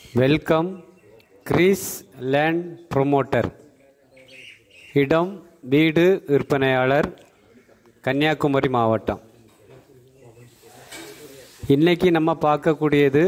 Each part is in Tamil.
வெல்கம் கிரீஸ் லேண்ட் ப்ரொமோட்டர் இடம் வீடு விற்பனையாளர் கன்னியாகுமரி மாவட்டம் இன்னைக்கு நம்ம பார்க்கக்கூடியது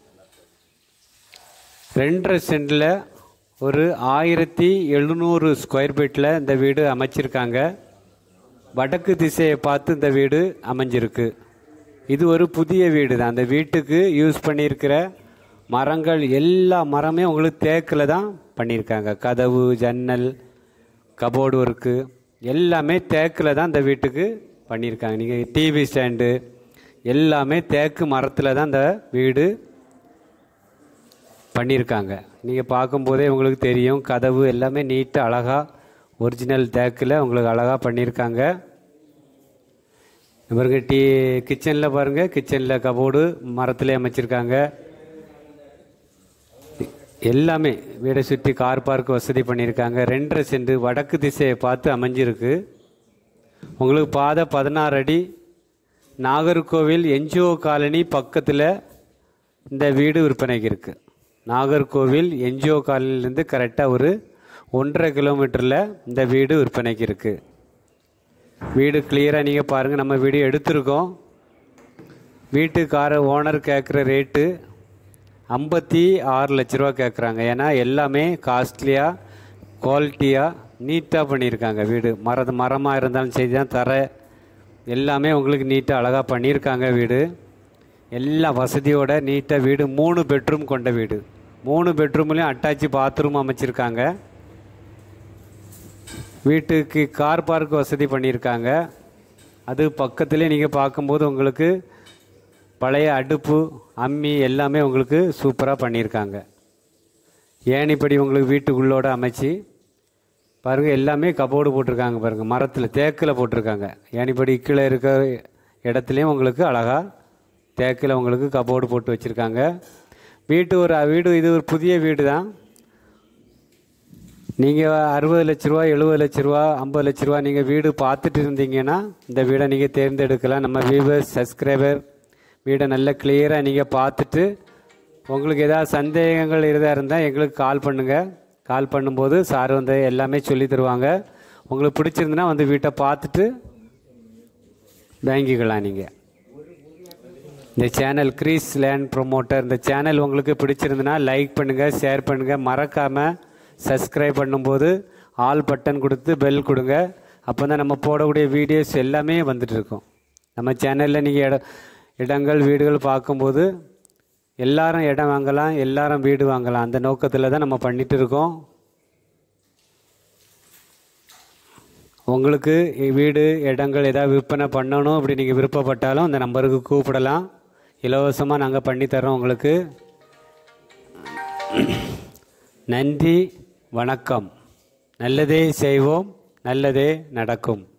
ரெண்டரை சென்டில் ஒரு ஆயிரத்தி எழுநூறு ஸ்கொயர் ஃபீட்டில் இந்த வீடு அமைச்சிருக்காங்க வடக்கு திசையை பார்த்து இந்த வீடு அமைஞ்சிருக்கு இது ஒரு புதிய வீடு தான் அந்த வீட்டுக்கு யூஸ் பண்ணியிருக்கிற மரங்கள் எல்லா மரமே உங்களுக்கு தேக்கில் தான் பண்ணியிருக்காங்க கதவு ஜன்னல் கபோர்டு ஒர்க்கு எல்லாமே தேக்கில் தான் இந்த வீட்டுக்கு பண்ணியிருக்காங்க நீங்கள் டிவி ஸ்டாண்டு எல்லாமே தேக்கு மரத்தில் தான் இந்த வீடு பண்ணியிருக்காங்க நீங்கள் பார்க்கும்போதே உங்களுக்கு தெரியும் கதவு எல்லாமே நீட்டாக அழகாக ஒரிஜினல் தேக்கில் உங்களுக்கு அழகாக பண்ணியிருக்காங்க பாருங்க டீ கிச்சனில் பாருங்கள் கிச்சனில் கபோர்டு மரத்தில் அமைச்சிருக்காங்க எல்லாமே வீடை சுற்றி கார் பார்க் வசதி பண்ணியிருக்காங்க ரெண்டரை சென்ட் வடக்கு திசையை பார்த்து அமைஞ்சிருக்கு உங்களுக்கு பாதை பதினாறு அடி நாகர்கோவில் என்ஜிஓ காலனி பக்கத்தில் இந்த வீடு விற்பனைக்கு இருக்குது நாகர்கோவில் என்ஜிஓ காலனிலேருந்து கரெக்டாக ஒரு ஒன்றரை கிலோமீட்டரில் இந்த வீடு விற்பனைக்கு இருக்குது வீடு கிளியராக நீங்கள் பாருங்கள் நம்ம வீடு எடுத்திருக்கோம் வீட்டுக்கார ஓனர் கேட்குற ரேட்டு ஐம்பத்தி ஆறு லட்ச ரூபா கேட்குறாங்க ஏன்னா எல்லாமே காஸ்ட்லியாக குவாலிட்டியாக நீட்டாக பண்ணியிருக்காங்க வீடு மர மரமாக இருந்தாலும் சரி தான் தர எல்லாமே உங்களுக்கு நீட்டாக அழகாக பண்ணியிருக்காங்க வீடு எல்லா வசதியோட நீட்டாக வீடு மூணு பெட்ரூம் கொண்ட வீடு மூணு பெட்ரூம்லேயும் அட்டாச்சு பாத்ரூம் அமைச்சிருக்காங்க வீட்டுக்கு கார் பார்க் வசதி பண்ணியிருக்காங்க அது பக்கத்துலேயே நீங்கள் பார்க்கும்போது உங்களுக்கு பழைய அடுப்பு அம்மி எல்லாமே உங்களுக்கு சூப்பராக பண்ணியிருக்காங்க ஏணிப்படி உங்களுக்கு வீட்டுக்குள்ளோட அமைச்சு பாருங்கள் எல்லாமே கபோர்டு போட்டிருக்காங்க பாருங்கள் மரத்தில் தேக்கில் போட்டிருக்காங்க ஏணிப்படி கீழே இருக்க இடத்துலையும் உங்களுக்கு அழகாக தேக்கில் உங்களுக்கு கபோர்டு போட்டு வச்சுருக்காங்க வீட்டு ஒரு வீடு இது ஒரு புதிய வீடு தான் நீங்கள் அறுபது லட்ச ரூபா எழுபது லட்ச ரூபா ஐம்பது லட்ச ரூபா நீங்கள் வீடு பார்த்துட்டு இருந்தீங்கன்னா இந்த வீடை நீங்கள் தேர்ந்தெடுக்கலாம் நம்ம வியூவர்ஸ் சப்ஸ்கிரைபர் வீடை நல்ல கிளியராக நீங்கள் பார்த்துட்டு உங்களுக்கு ஏதாவது சந்தேகங்கள் எதாக இருந்தால் எங்களுக்கு கால் பண்ணுங்கள் கால் பண்ணும்போது சார் வந்து எல்லாமே சொல்லி தருவாங்க உங்களுக்கு பிடிச்சிருந்துன்னா வந்து வீட்டை பார்த்துட்டு வாங்கிக்கலாம் நீங்கள் இந்த சேனல் கிரீஸ் லேண்ட் ப்ரொமோட்டர் இந்த சேனல் உங்களுக்கு பிடிச்சிருந்துன்னா லைக் பண்ணுங்கள் ஷேர் பண்ணுங்கள் மறக்காமல் சப்ஸ்கிரைப் பண்ணும்போது ஆல் பட்டன் கொடுத்து பெல் கொடுங்க அப்போ தான் நம்ம போடக்கூடிய வீடியோஸ் எல்லாமே வந்துட்டு இருக்கும் நம்ம சேனலில் நீங்கள் இட இடங்கள் வீடுகள் பார்க்கும்போது எல்லாரும் இடம் வாங்கலாம் எல்லாரும் வீடு வாங்கலாம் அந்த நோக்கத்தில் தான் நம்ம பண்ணிட்டு இருக்கோம் உங்களுக்கு வீடு இடங்கள் ஏதாவது விற்பனை பண்ணணும் அப்படி நீங்கள் விருப்பப்பட்டாலும் இந்த நம்பருக்கு கூப்பிடலாம் இலவசமாக நாங்கள் பண்ணித்தரோம் உங்களுக்கு நன்றி வணக்கம் நல்லதே செய்வோம் நல்லதே நடக்கும்